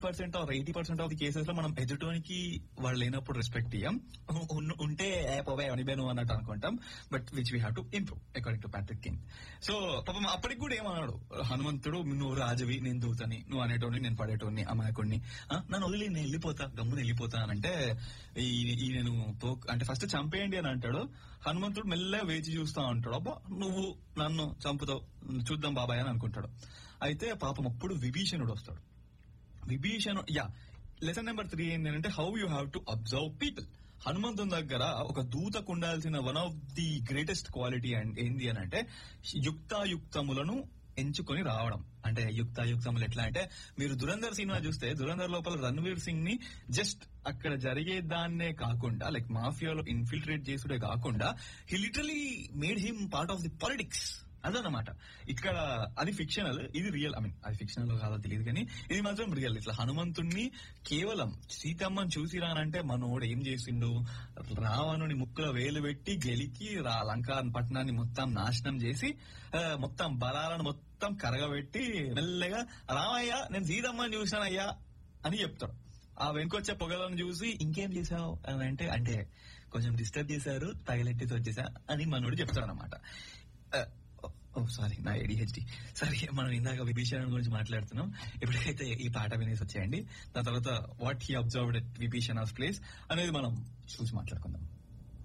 percent or eighty percent of the cases లో మనం ఎదుటోనికి వాళ్ళు లేనప్పుడు రెస్పెక్ట్ ఇయ్యం ఉన్- ఉంటే "ఏ, పోవే అనిపోయాను అన్నట్టు అనుకుంటాం but which we have to improve according to Patrick King so పాపం అప్పటికి కూడా ఏమన్నాడు హనుమంతుడు నువ్వు రాజవి నేను దూతని నువ్వు అనేటోని నేను పడేటోని అమాయకుడిని ఆ, నన్ను వదిలి నేను వెళ్ళిపోతా గమ్మున వెళ్ళిపోతా అని అంటే ఈ- ఈ నేను తో- అంటే ఫస్ట్ చంపేయండి అని అంటాడు హనుమంతుడు మెల్లగా వేచి చూస్తా ఉంటాడు అబ్బా నువ్వు నన్ను చంపుతావు చూద్దాం బాబాయ్ అని అనుకుంటాడు అయితే పాపం అప్పుడు విభీషణుడు వస్తాడు విభీషణు యా లెసన్ నెంబర్ త్రీ ఏంటంటే how you have to observe people హనుమంతుని దగ్గర ఒక దూతకు ఉండాల్సిన one of the greatest quality and ఏంది అని అంటే యుక్తాయుక్తములను ఎంచుకొని రావడం అంటే యుక్తాయుక్తములు ఎట్లా అంటే మీరు దురంధర్ సినిమా చూస్తే దురంధర్ లోపల రణ్వీర్ సింగ్ ని జస్ట్ అక్కడ జరిగే దాన్నే కాకుండా లైక్ మాఫియాలో ఇన్ఫిల్ట్రేట్ చేసుడే కాకుండా he literally made him part of the politics అదన్నమాట ఇక్కడ అది ఫిక్షనల్ ఇది రియల్ ఐ మీన్ అది ఫిక్షనల్ కాదో తెలియదు కానీ ఇది మాత్రం రియల్ ఇట్లా హనుమంతుణ్ణి కేవలం సీతమ్మని చూసి రానంటే మనోడు ఏం చేసిండు రావణుని ముక్కులో వేలు పెట్టి గెలికి రా లంకా పట్టణాన్ని మొత్తం నాశనం చేసి ఆ, మొత్తం బలాలను మొత్తం కరగబెట్టి మెల్లగా రామయ్య నేను సీతమ్మని చూశానయ్యా అని చెప్తాడు ఆ వెనుకొచ్చే పొగలను చూసి ఇంకేం చేశావు అని అంటే అంటే కొంచెం డిస్టర్బ్ చేశారు తగిలెట్టి వచ్చేసా అని మనోడు చెప్తాడు అనమాట ఓ సారీ నా ఏడిహెచ్డి సరే మనం ఇందాక విభీషణ్ గురించి మాట్లాడుతున్నాం ఇప్పటికైతే ఈ పాట వినేసి వచ్చేయండి దాని తర్వాత what he observed Vibhishan place అనేది మనం చూసి మాట్లాడుకుందాం